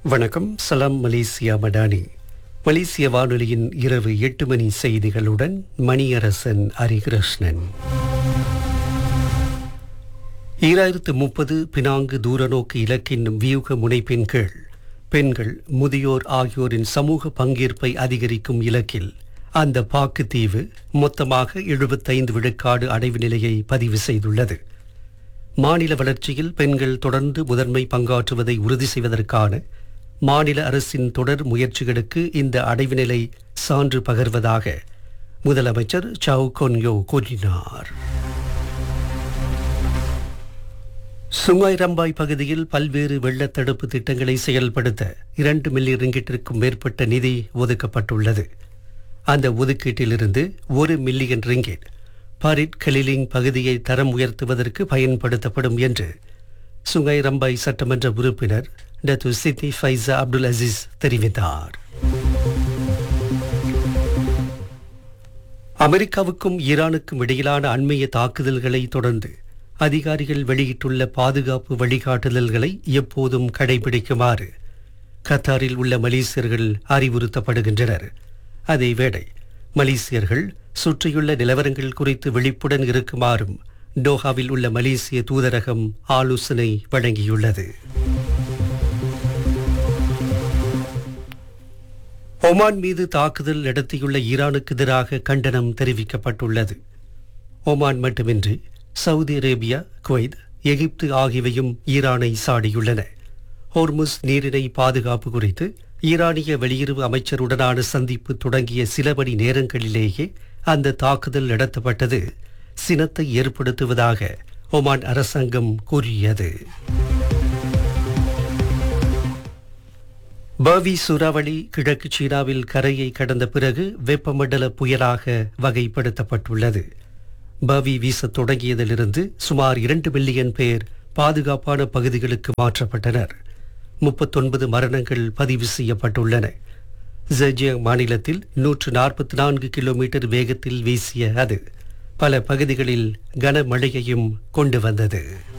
வணக்கம் சலாம் மலேசியா மடானி மலேசிய வானொலியின் இரவு எட்டு மணி செய்திகளுடன் மணியரசன் ஹரிகிருஷ்ணன் ஈராயிரத்து முப்பது பினாங்கு தூரநோக்கு இலக்கின் வியூக முனைப்பின் கீழ் பெண்கள் முதியோர் ஆகியோரின் சமூக பங்கேற்பை அதிகரிக்கும் இலக்கில் அந்த பாக்கு தீவு மொத்தமாக எழுபத்தைந்து விழுக்காடு அடைவு நிலையை பதிவு செய்துள்ளது மாநில வளர்ச்சியில் பெண்கள் தொடர்ந்து முதன்மை பங்காற்றுவதை உறுதி செய்வதற்கான மாநில அரசின் தொடர் முயற்சிகளுக்கு இந்த அடைவு நிலை சான்று பகர்வதாக முதலமைச்சர் சவு கொன்யோ கூறினார் சுங்காய் ரம்பாய் பகுதியில் பல்வேறு வெள்ளத் தடுப்பு திட்டங்களை செயல்படுத்த இரண்டு மில்லியன் ரிங்கிட்டிற்கும் மேற்பட்ட நிதி ஒதுக்கப்பட்டுள்ளது அந்த ஒதுக்கீட்டிலிருந்து ஒரு மில்லியன் ரிங்கிட் பாரிட் கலிலிங் பகுதியை தரம் உயர்த்துவதற்கு பயன்படுத்தப்படும் என்று சுங்கை ரம்பாய் சட்டமன்ற உறுப்பினர் டத்து சித்தி ஃபைசா அப்துல் அசீஸ் தெரிவித்தார் அமெரிக்காவுக்கும் ஈரானுக்கும் இடையிலான அண்மைய தாக்குதல்களை தொடர்ந்து அதிகாரிகள் வெளியிட்டுள்ள பாதுகாப்பு வழிகாட்டுதல்களை எப்போதும் கடைபிடிக்குமாறு கத்தாரில் உள்ள மலேசியர்கள் அறிவுறுத்தப்படுகின்றனர் அதேவேளை மலேசியர்கள் சுற்றியுள்ள நிலவரங்கள் குறித்து விழிப்புடன் இருக்குமாறும் டோஹாவில் உள்ள மலேசிய தூதரகம் ஆலோசனை வழங்கியுள்ளது ஒமான் மீது தாக்குதல் நடத்தியுள்ள ஈரானுக்கு எதிராக கண்டனம் தெரிவிக்கப்பட்டுள்ளது ஒமான் மட்டுமின்றி சவுதி அரேபியா குவைத் எகிப்து ஆகியவையும் ஈரானை சாடியுள்ளன ஹோர்முஸ் நீரிணை பாதுகாப்பு குறித்து ஈரானிய வெளியுறவு அமைச்சருடனான சந்திப்பு தொடங்கிய சில மணி நேரங்களிலேயே அந்த தாக்குதல் நடத்தப்பட்டது சினத்தை ஏற்படுத்துவதாக ஒமான் அரசாங்கம் கூறியது பர்வி சூறாவளி கிழக்கு சீனாவில் கரையை கடந்த பிறகு வெப்பமண்டல புயலாக வகைப்படுத்தப்பட்டுள்ளது பவி வீசத் தொடங்கியதிலிருந்து சுமார் இரண்டு மில்லியன் பேர் பாதுகாப்பான பகுதிகளுக்கு மாற்றப்பட்டனர் முப்பத்தொன்பது மரணங்கள் பதிவு செய்யப்பட்டுள்ளன ஜெஜியாங் மாநிலத்தில் நூற்று நாற்பத்தி நான்கு கிலோமீட்டர் வேகத்தில் வீசிய அது பல பகுதிகளில் கனமழையையும் கொண்டு வந்தது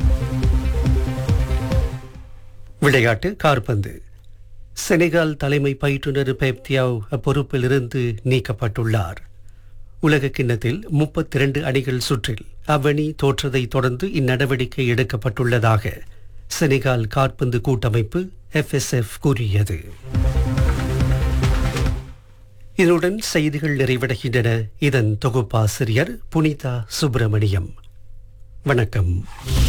விளையாட்டு கார்பந்து செனகால் தலைமை பயிற்றுனர் பெப்தியாவ் அப்பொறுப்பிலிருந்து நீக்கப்பட்டுள்ளார் உலக கிண்ணத்தில் முப்பத்தி இரண்டு அணிகள் சுற்றில் அவ்வணி தோற்றதை தொடர்ந்து இந்நடவடிக்கை எடுக்கப்பட்டுள்ளதாக செனகால் காற்பந்து கூட்டமைப்பு எஃப்எஸ்எஃப் கூறியது இதனுடன் செய்திகள் நிறைவடைகின்றன இதன் தொகுப்பாசிரியர் புனிதா சுப்பிரமணியம் வணக்கம்